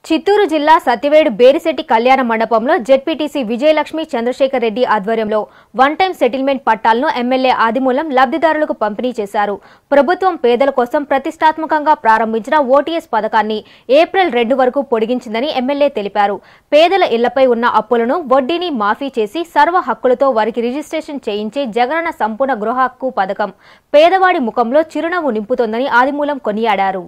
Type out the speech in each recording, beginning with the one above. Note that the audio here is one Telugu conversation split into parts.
చిత్తూరు జిల్లా సత్యవేడు బేరిశెట్టి కళ్యాణ మండపంలో జెడ్పీటీసీ విజయలక్ష్మి చంద్రశేఖర్ రెడ్డి ఆధ్వర్యంలో వన్ టైం సెటిల్మెంట్ పట్టాలను ఎమ్మెల్యే ఆదిమూలం లబ్ధిదారులకు పంపిణీ చేశారు ప్రభుత్వం పేదల కోసం ప్రతిష్టాత్మకంగా ప్రారంభించిన ఓటీఎస్ పథకాన్ని ఏప్రిల్ రెండు వరకు పొడిగించిందని ఎమ్మెల్యే తెలిపారు పేదల ఇళ్లపై ఉన్న అప్పులను వడ్డీని మాఫీ చేసి సర్వ హక్కులతో వారికి రిజిస్ట్రేషన్ చేయించే జగనన్న సంపూర్ణ గృహ హక్కు పథకం పేదవాడి ముఖంలో చిరునవ్వు నింపుతోందని ఆదిమూలం కొనియాడారు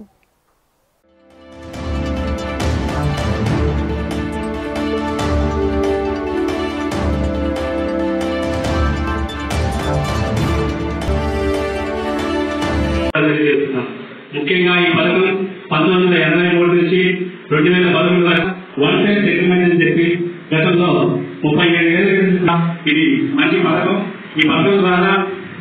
తెలియజేస్తున్నాం ముఖ్యంగా ఈ పథకం పంతొమ్మిది వందల ఎనభై మూడు నుంచి రెండు వేల పదకొండు వరకు వన్ టైం సెటిల్మెంట్ అని చెప్పి గతంలో ముప్పై ఏడు ఏళ్ళ క్రితం ఇది మంచి పథకం ఈ పథకం ద్వారా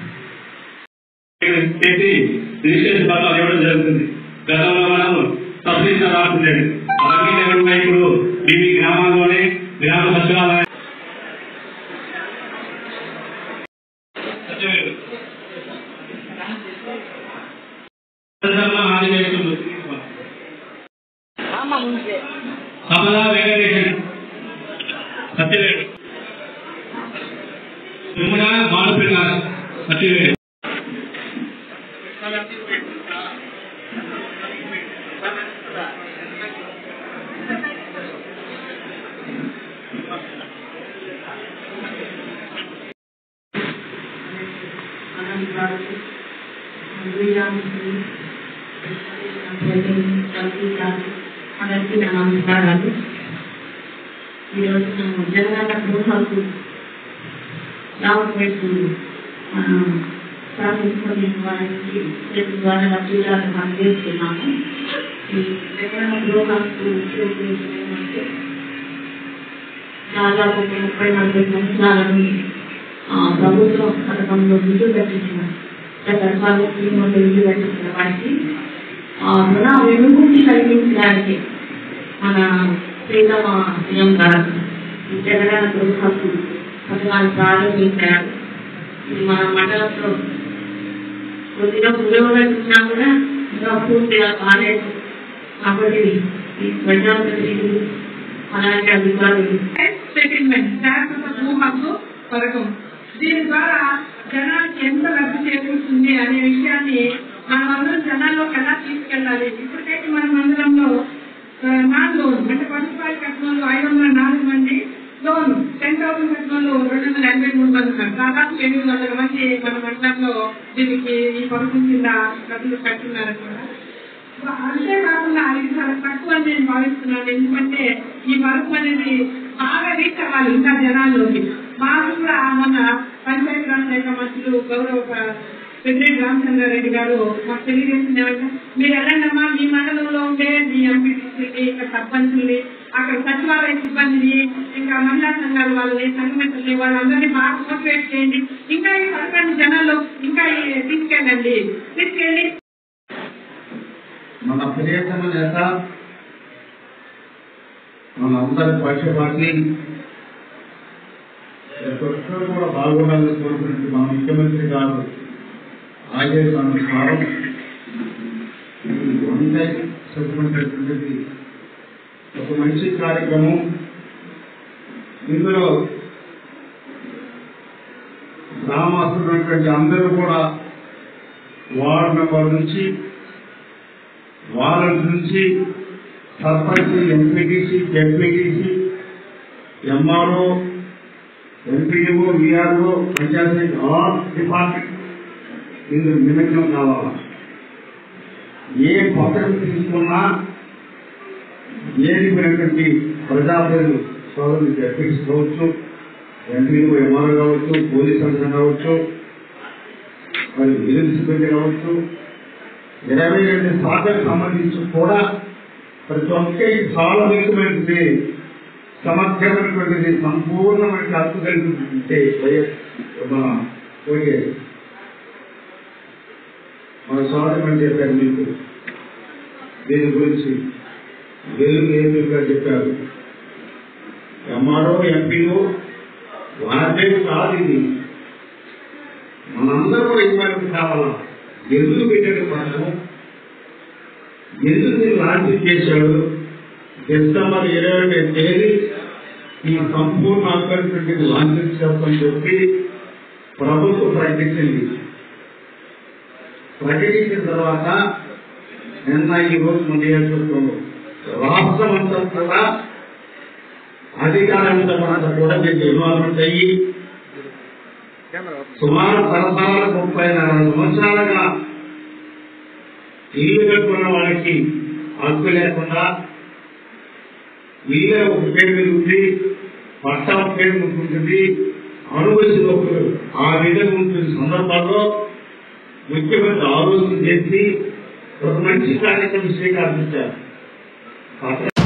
చేసి రిజిస్ట్రేషన్ పత్రాలు ఇవ్వడం జరుగుతుంది గతంలో మనం సబ్సిడీ రాస్తుండేది అవన్నీ లేకుండా ఇప్పుడు మీ మీ గ్రామాల్లోనే గ్రామ సచివాలయం సచివాలయం సందర్భంగా ఆంజనేయులు కమలా వెంకటేశ్వర సత్యవేడు తిరుమల మానుపిల్ల సత్యవేడు అనంతరాలు అందరికీ నా నమస్కారాలు ఈరోజు మేము జగనన్న గృహాలకు రావట్లేదు సాధించుకునే వారికి రేపు ద్వారా లబ్ధిదారులకు అందజేస్తున్నాము ఈ జగనన్న గృహాలకు ఉపయోగించడం ఏమంటే దాదాపు ఒక ముప్పై నలభై సంవత్సరాల నుండి ఆ, ప్రభుత్వం పథకంలో ఇల్లు కట్టించిన రకరకాల స్కీములు ఇల్లు కట్టించిన వారికి ఆ, రుణ వెనుకూటి కలిగించడానికి మన ప్రీతమ సీఎం గారు ఈ జగనన్న గృహకు పథకాన్ని ప్రారంభించారు ఇది మన మండలంలో కొద్దిగా పురోగతించినా కూడా ఇంకా పూర్తిగా కాలేదు కాబట్టి ఈ ప్రజాప్రతినిధులు అలాగే అధికారులు సెటిల్మెంట్ శాశ్వత భూ హక్కు పథకం దీని ద్వారా జనానికి ఎంత లబ్ధి చేకూరుతుంది అనే విషయాన్ని మనమందరం జనాల్లో ఎలా తీసుకెళ్ళాలి ఇప్పటికైతే మన మండలంలో ఆ, నాన్ లోన్ అంటే పది రూపాయలు కట్టిన వాళ్ళు ఐదు వందల నాలుగు మంది లోన్ టెన్ థౌసండ్ కట్టిన వాళ్ళు రెండు వందల ఎనభై మూడు మంది ఉన్నారు దాదాపు ఎనిమిది వందల మంది మన మండలంలో దీనికి ఈ పథకం కింద డబ్బులు కట్టున్నారు కూడా అంతేకాకుండా ఇది చాలా తక్కువ అని నేను భావిస్తున్నాను ఎందుకంటే ఈ పథకం అనేది బాగా రీచ్ అవ్వాలి ఇంకా జనాల్లోకి మాకు కూడా మొన్న పంచాయతీరాజ్ శాఖ మంత్రులు గౌరవ పెద్దిరెడ్డి రామచంద్రారెడ్డి గారు మాకు తెలియజేసింది ఏమంటే మీరు వెళ్ళండమ్మా మీ మండలంలో ఉండే మీ ఎంపీటీసీని ఇక్కడ సర్పంచుల్ని అక్కడ సచివాలయ సిబ్బందిని ఇంకా మహిళా సంఘాల వాళ్ళని సంఘమిత్రుల్ని వాళ్ళందరినీ బాగా మోటివేట్ చేయండి ఇంకా ఈ పథకాన్ని జనాల్లో ఇంకా ఈ తీసుకెళ్ళండి తీసుకెళ్ళి మన ప్రియతమ నేత మన అందరి పక్షపాటి ప్రతి ఒక్కరు కూడా బాగుండాలని కోరుకున్నట్టు మన ముఖ్యమంత్రి గారు ఆదేశానుసారం ఈ వన్ టైం సెటిల్మెంట్ అనేటువంటిది ఒక మంచి కార్యక్రమం ఇందులో గ్రామస్తున్నటువంటి అందరూ కూడా వార్డు మెంబర్ నుంచి వాళ్ళ నుంచి sarpanch MPTC ZPTC MRO MPO VRO panchayat all department ఇందులో నిమగ్నం కావాలా ఏ పథకం తీసుకున్నా ఏది పోయినటువంటి ప్రజాప్రతినిధులు సోదరులు జడ్పీటీసీ కావచ్చు ఎంపీఓ ఎంఆర్ఓ కావచ్చు పోలీస్ అధికారులు కావచ్చు మరి విజిలెన్స్ సిబ్బంది కావచ్చు ఇరవై రెండు శాఖలకు సంబంధించి కూడా ప్రతి ఒక్కరికి చాలా ముఖ్యమైనది సమగ్రమైనటువంటిది సంపూర్ణమైన హక్కు కలిగినటువంటి వైఎస్ మన ఓఎస్ మన సోదరమని చెప్పారు మీకు దీని గురించి వెలుగు ఏమిగా చెప్పారు ఎంఆర్ఓ ఎంపీఓ వారిదే కాదు ఇది మనందరూ కూడా ఇవ్వడానికి కావాలా ఎందుకు పెట్టాడు పథకం ఎందుకు దీన్ని లాంచ్ చేశాడు డిసెంబర్ ఇరవై ఒకటి తేదీ ఈ సంపూర్ణ అభ్యర్థులకి లాంఛన్ చేస్తామని చెప్పి ప్రభుత్వం ప్రకటించింది ప్రకటించిన తర్వాత నిన్న ఈ రోజు మన నియోజకవర్గంలో రాష్ట్రం అంతా కూడా అధికారంతో కూడా దీనికి ఇన్వాల్వ్మెంట్ అయ్యి సుమారు తరతరాల ముప్పై నాలుగు సంవత్సరాలుగా ఇల్లు కట్టుకున్న వాళ్ళకి హక్కు లేకుండా వీళ్ళ ఒక పేరు మీద ఉంది పట్టా ఒక పేరు మీద ఉంటుంది అనుభవించిన ఒక ఆ విధంగా ఉంటుంది సందర్భాల్లో ముఖ్యమంత్రి ఆలోచన చేసి ఒక మంచి కార్యక్రమం స్వీకరించారు